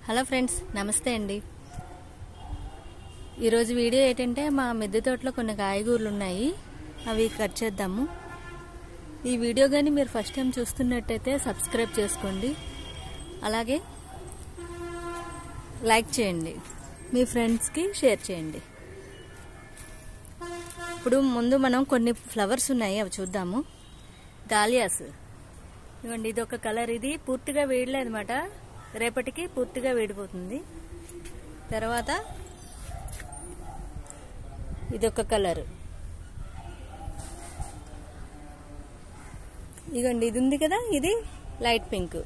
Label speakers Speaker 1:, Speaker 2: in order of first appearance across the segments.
Speaker 1: hello friends నమస్తే అండి ఈరోజు వీడియో ఏంటంటే మా మిద్దె తోటలో కొన్ని కాయగూరలు ఉన్నాయి అవి కట్ చేద్దాము ఈ వీడియో కానీ మీరు ఫస్ట్ టైం చూస్తున్నట్టయితే సబ్స్క్రైబ్ చేసుకోండి అలాగే లైక్ చేయండి మీ ఫ్రెండ్స్కి షేర్ చేయండి ఇప్పుడు ముందు మనం కొన్ని ఫ్లవర్స్ ఉన్నాయి అవి చూద్దాము డాలియాస్ ఇవ్వండి ఇది ఒక కలర్ ఇది పూర్తిగా వేయలేదు అనమాట రేపటికి పూర్తిగా వేడిపోతుంది తర్వాత ఇదొక కలర్ ఇగోండి ఇది ఉంది కదా ఇది లైట్ పింక్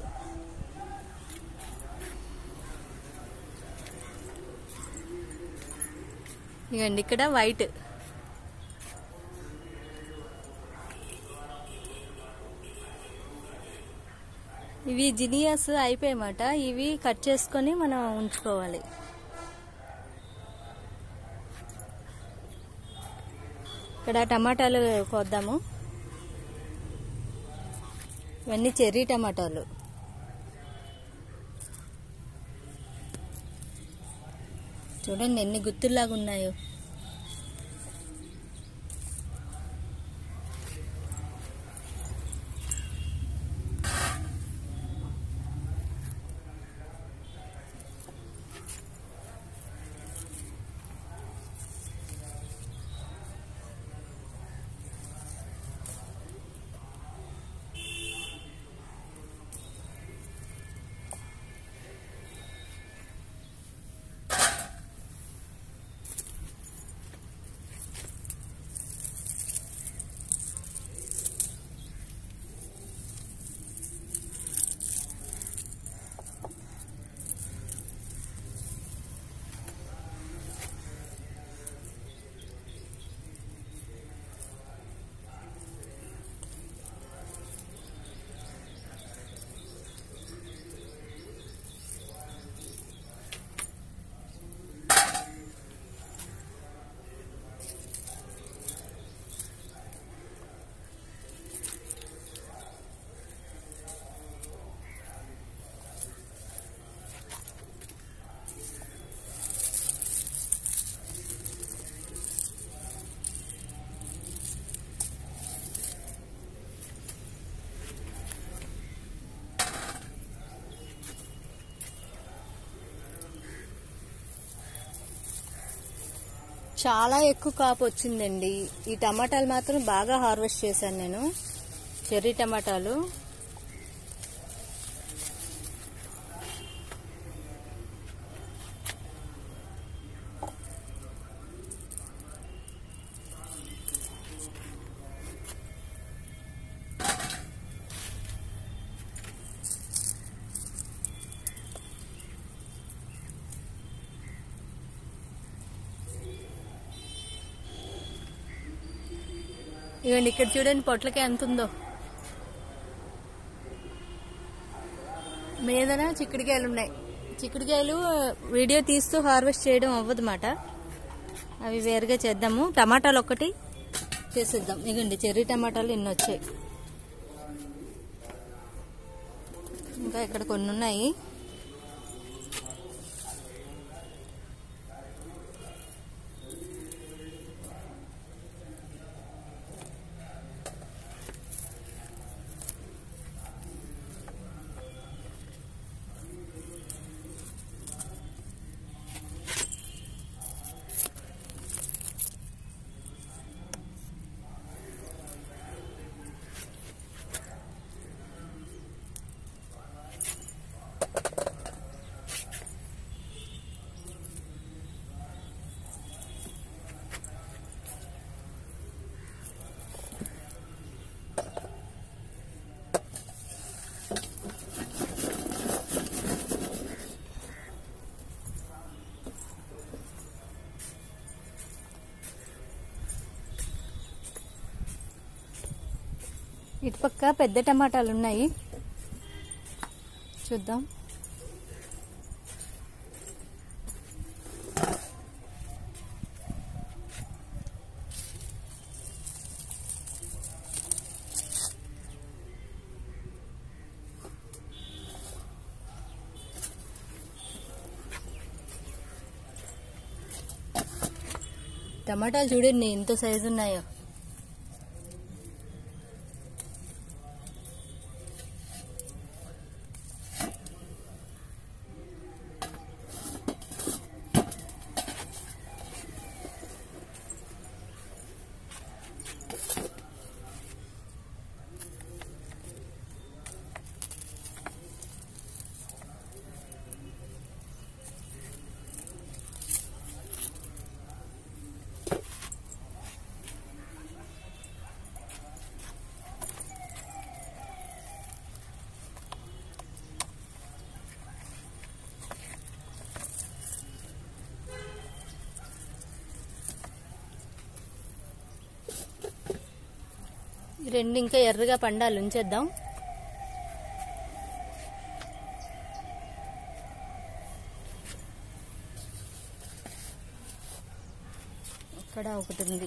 Speaker 1: ఇగండి ఇక్కడ వైట్ ఇవి జినియస్ అయిపోయామాట ఇవి కట్ చేసుకొని మనం ఉంచుకోవాలి ఇక్కడ టమాటాలు కోద్దాము ఇవన్నీ చెర్రీ టమాటాలు చూడండి ఎన్ని గుత్తుల్లాగా ఉన్నాయో చాలా ఎక్కువ కాపు వచ్చిందండి ఈ టమాటాలు మాత్రం బాగా హార్వెస్ట్ చేశాను నేను చెర్రీ టమాటాలు ఇవ్వండి ఇక్కడ చూడండి పొట్లకి ఎంత ఉందో మీదన చిక్కుడుకాయలు ఉన్నాయి చిక్కుడుకాయలు వీడియో తీస్తూ హార్వెస్ట్ చేయడం అవ్వదన్నమాట అవి వేరుగా చేద్దాము టమాటాలు ఒక్కటి చేసేద్దాం ఇగండి చెర్రీ టమాటాలు ఇన్ని వచ్చాయి ఇంకా ఇక్కడ కొన్ని ఉన్నాయి ఇటుపక్క పెద్ద టమాటాలు ఉన్నాయి చూద్దాం టమాటాలు చూడండి ఎంత సైజు ఉన్నాయో ఈ రెండు ఇంకా ఎర్రగా పండాలి ఉంచేద్దాం అక్కడ ఒకటి ఉంది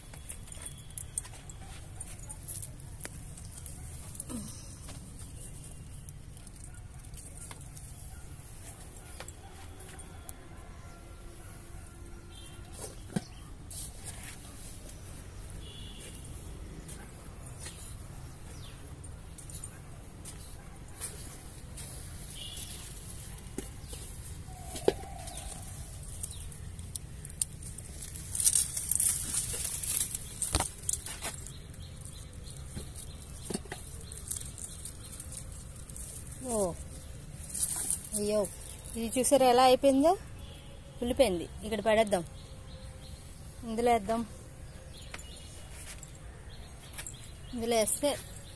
Speaker 1: ఓ అయ్యో ఇది చూసారా ఎలా అయిపోయిందో ఉల్లిపోయింది ఇక్కడ పడేద్దాం ఇందులో వేద్దాం ఇందులో వేస్తే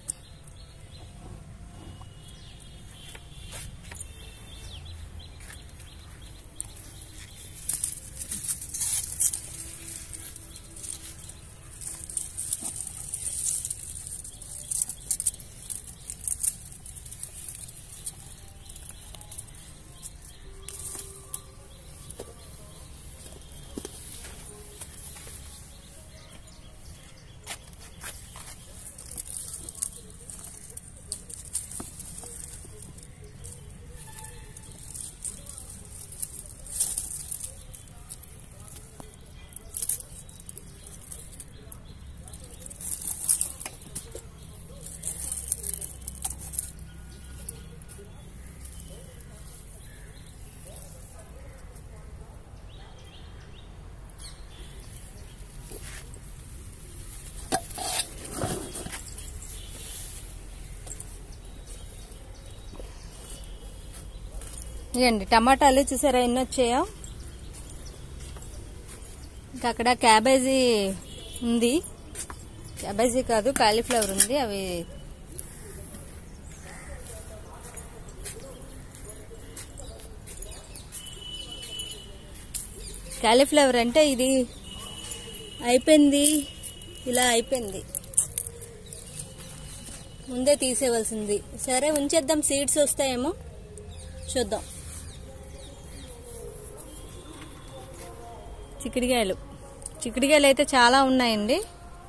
Speaker 1: ఇదండి టమాటాలు చూసారా ఎన్ని వచ్చాయో ఇంకా అక్కడ క్యాబేజీ ఉంది క్యాబేజీ కాదు కాలీఫ్లవర్ ఉంది అవి కాలీఫ్లవర్ అంటే ఇది అయిపోయింది ఇలా అయిపోయింది ముందే తీసేవలసింది సరే ఉంచేద్దాం సీడ్స్ వస్తాయేమో చూద్దాం చిక్కుడుకాయలు చిక్కుడుకాయలు అయితే చాలా ఉన్నాయండి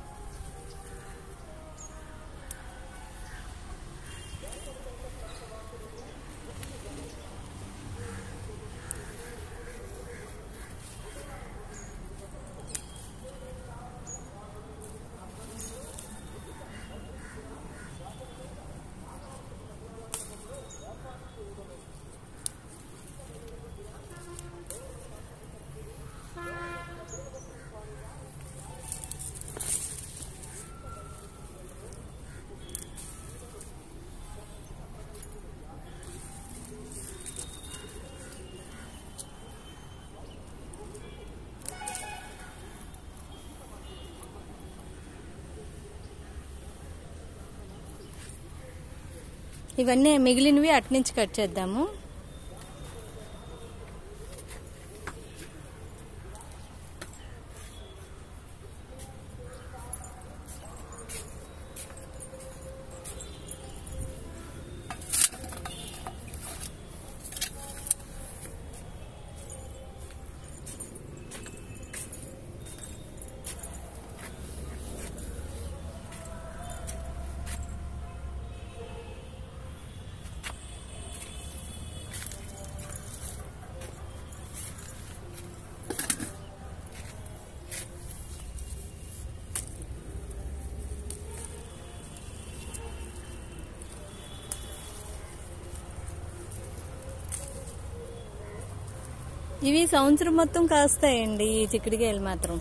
Speaker 1: ఇవన్నీ మిగిలినవి అట్నుంచి కట్ చేద్దాము ఇవి సంవత్సరం మొత్తం కాస్తాయండి ఈ చిక్కుడుకాయలు మాత్రం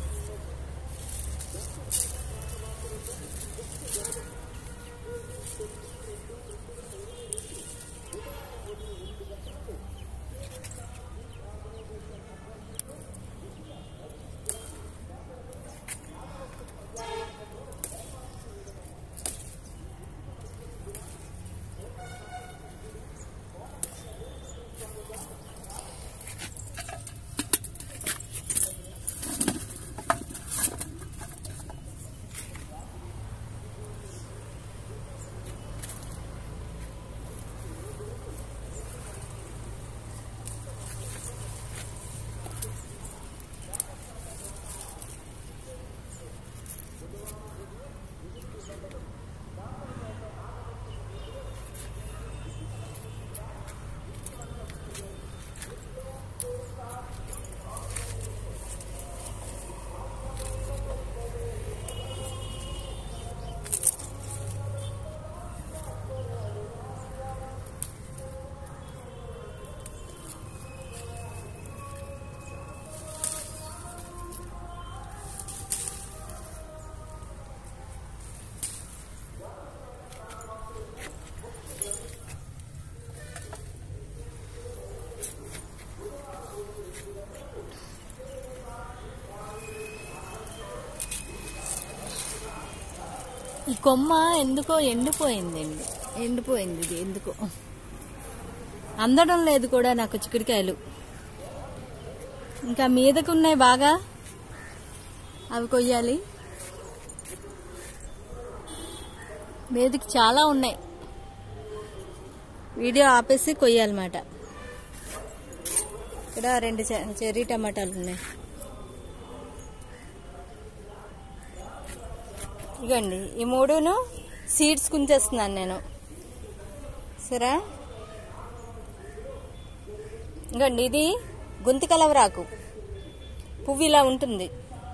Speaker 1: ఈ కొమ్మ ఎందుకో ఎండిపోయిందండి ఎండిపోయింది ఇది ఎందుకో అందడం లేదు కూడా నాకు చిక్కుడుకాయలు ఇంకా మీదకు ఉన్నాయి బాగా అవి కొయ్యాలి మీదకి చాలా ఉన్నాయి వీడియో ఆపేసి కొయ్యాలన్నమాట ఇక్కడ రెండు చె- చెర్రీ టమాటాలు ఉన్నాయి ఇగోండి ఈ మూడును సీడ్స్ కుంచేస్తున్నాను నేను సరే ఇంకోండి ఇది గుంతి కలవరాకు పువ్వు ఇలా ఉంటుంది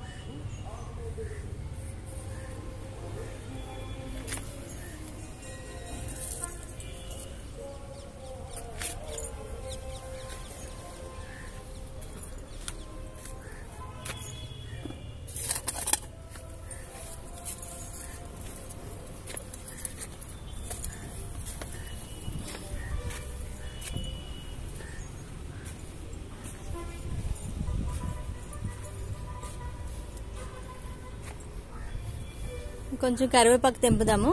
Speaker 1: కొంచెం కరివేపాకు తెంపుదాము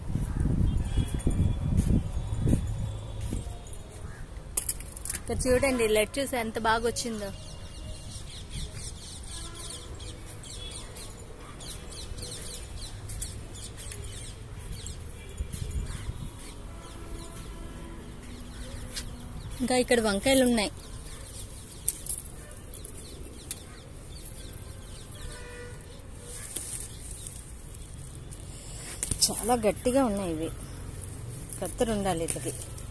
Speaker 1: ఇక్కడ చూడండి లెట్యూస్ ఎంత బాగా వచ్చిందో ఇంకా ఇక్కడ వంకాయలు ఉన్నాయి చాలా గట్టిగా ఉన్నాయి ఇవి కత్తెర ఉండాలి ఇట్లకి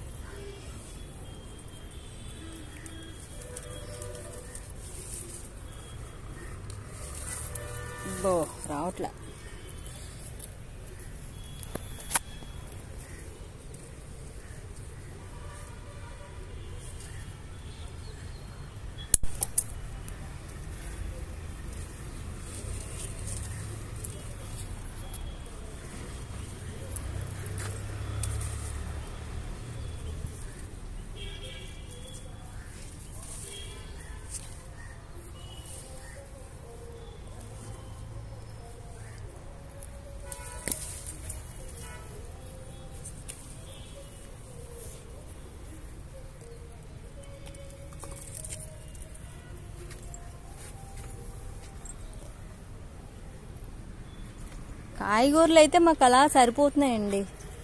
Speaker 1: బో రావట్లా కాయగూరలు అయితే మాకు అలా సరిపోతున్నాయండి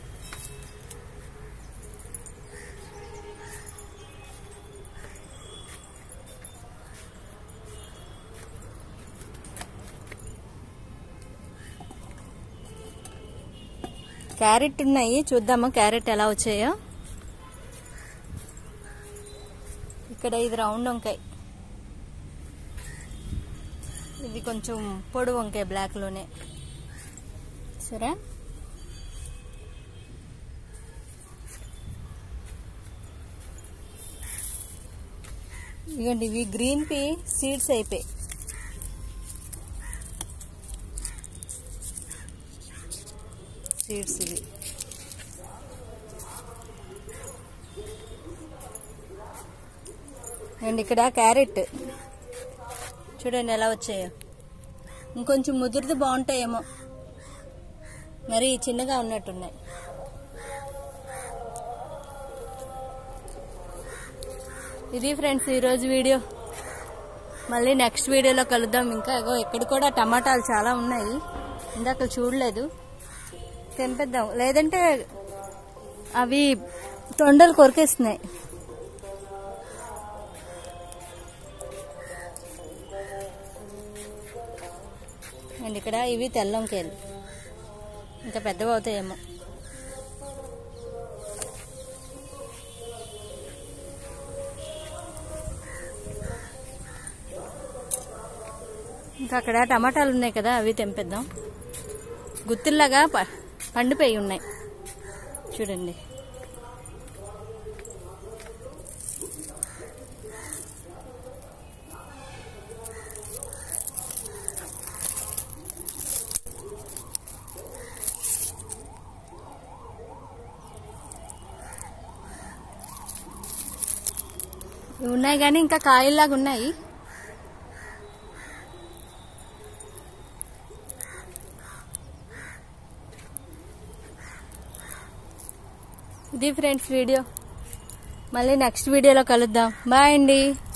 Speaker 1: క్యారెట్ ఉన్నాయి చూద్దామా క్యారెట్ ఎలా వచ్చాయో ఇక్కడ ఇది రౌండ్ వంకాయ ఇది కొంచెం పొడి వంకాయ బ్లాక్ లోనే సరే ఇవ్వండి ఇవి గ్రీన్ పీ సీడ్స్ అయిపోయి సీడ్స్ ఇవి అండ్ ఇక్కడ క్యారెట్ చూడండి ఎలా వచ్చాయో ఇంకొంచెం ముదిరితే బాగుంటాయేమో మరి చిన్నగా ఉన్నట్టున్నాయి ఇది ఫ్రెండ్స్ ఈరోజు వీడియో మళ్ళీ నెక్స్ట్ వీడియోలో కలుద్దాం ఇంకా ఇగో ఇక్కడ కూడా టమాటాలు చాలా ఉన్నాయి ఇందాక చూడలేదు తెంపేద్దాం లేదంటే అవి తొండలు కొరికేస్తున్నాయి అండ్ ఇక్కడ ఇవి తెల్లంకాయలు ఇంకా పెద్దవి అవుతాయేమో ఇంకా అక్కడ టమాటాలు ఉన్నాయి కదా అవి తెంపేద్దాం గుత్తుల్లాగా ప- పండిపోయి ఉన్నాయి చూడండి ఇవి ఉన్నాయి కానీ ఇంకా కాయల్లాగా ఉన్నాయి ఇది ఫ్రెండ్స్ వీడియో మళ్ళీ నెక్స్ట్ వీడియోలో కలుద్దాం బాయ్ అండి